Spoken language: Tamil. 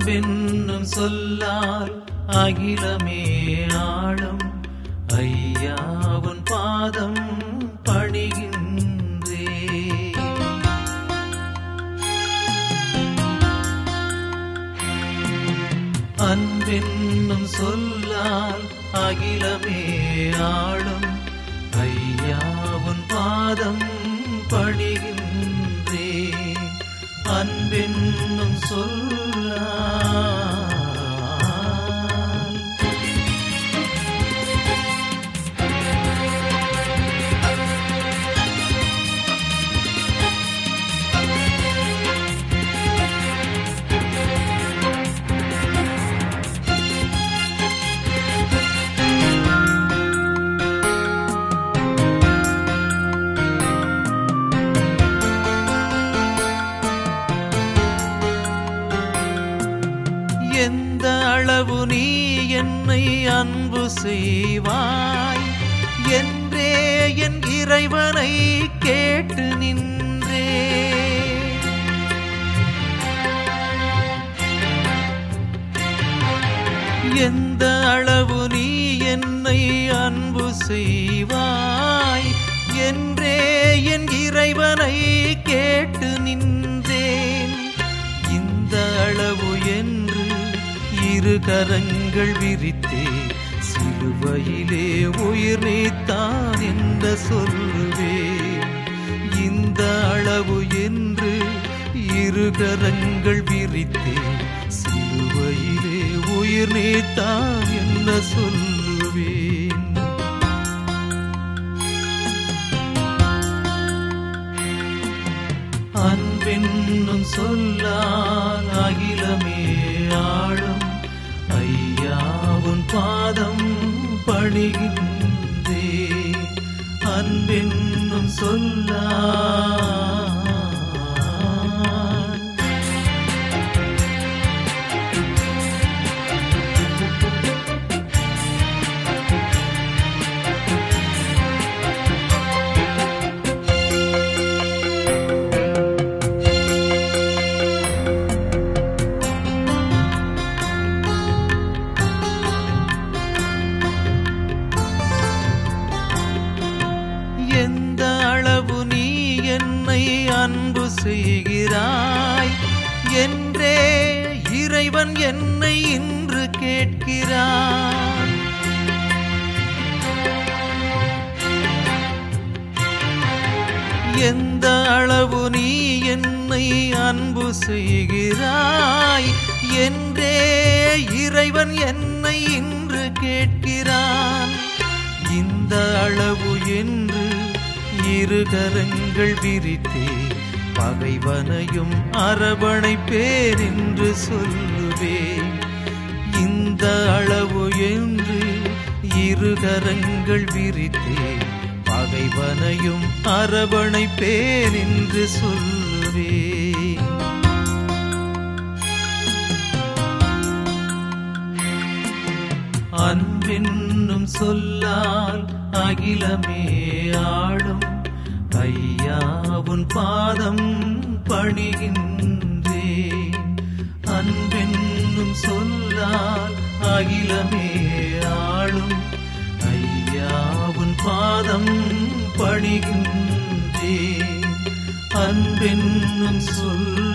அன்பென்னும் சொல்லால் அகிலமே ஆழம் ஐயாவுன் பாதம் பணிகின்றே அன்பென்னும் சொல்லால் அகிலமே ஆழம் ஐயாவுன் பாதம் பணிகின்றே அன்பென்னும் சொல்லால் எந்த அளவு நீ என்னை அன்பு செய்வாய் என்றே என் இறைவனை கேட்டு நின்றே எந்த அளவு நீ என்னை அன்பு செய்வாய் என்றே என் இறைவனை கேட்டு நின்றேன் இந்த அளவு என்று இரு கரங்கள் விரித்தே சிலுவையிலே உயிர் நீத்தான் என்ற சொல்லுவேன் இந்த அளவு என்று இரு கரங்கள் விரித்தே சிலுவையிலே உயிர் நீத்தான் என்ன சொல்லுவேன் அன்பென்னும் சொல்லால் அகிலமே ஆழம் ஐயாவுன் பாதம் பணிகின்றே அன்பென்னும் சொல்லால் எந்த அளவு நீ என்னை அன்பு செய்கிறாய் என்றே இறைவன் என்னை இன்று கேட்கிறான் எந்த அளவு நீ என்னை அன்பு செய்கிறாய் என்றே இறைவன் என்னை இன்று கேட்கிறான் இந்த அளவு என்று இரு கரங்கள் விரித்தே பகைவனையும் அரவணைப்பேன் என்று சொல்லுவேன் இந்த அளவு என்று இரு கரங்கள் விரித்தே பகைவனையும் அரவணைப்பேன் என்று சொல்லுவேன் அன்பென்னும் சொல்லால் அகிலமே ஆளும் ஐயாவுன் பாதம் பணிகின்றே அன்பென்னும் சொல்லால் அகிலமே ஆளும் ஐயாவுன் பாதம் பணிகின்றே அன்பென்னும் சொல்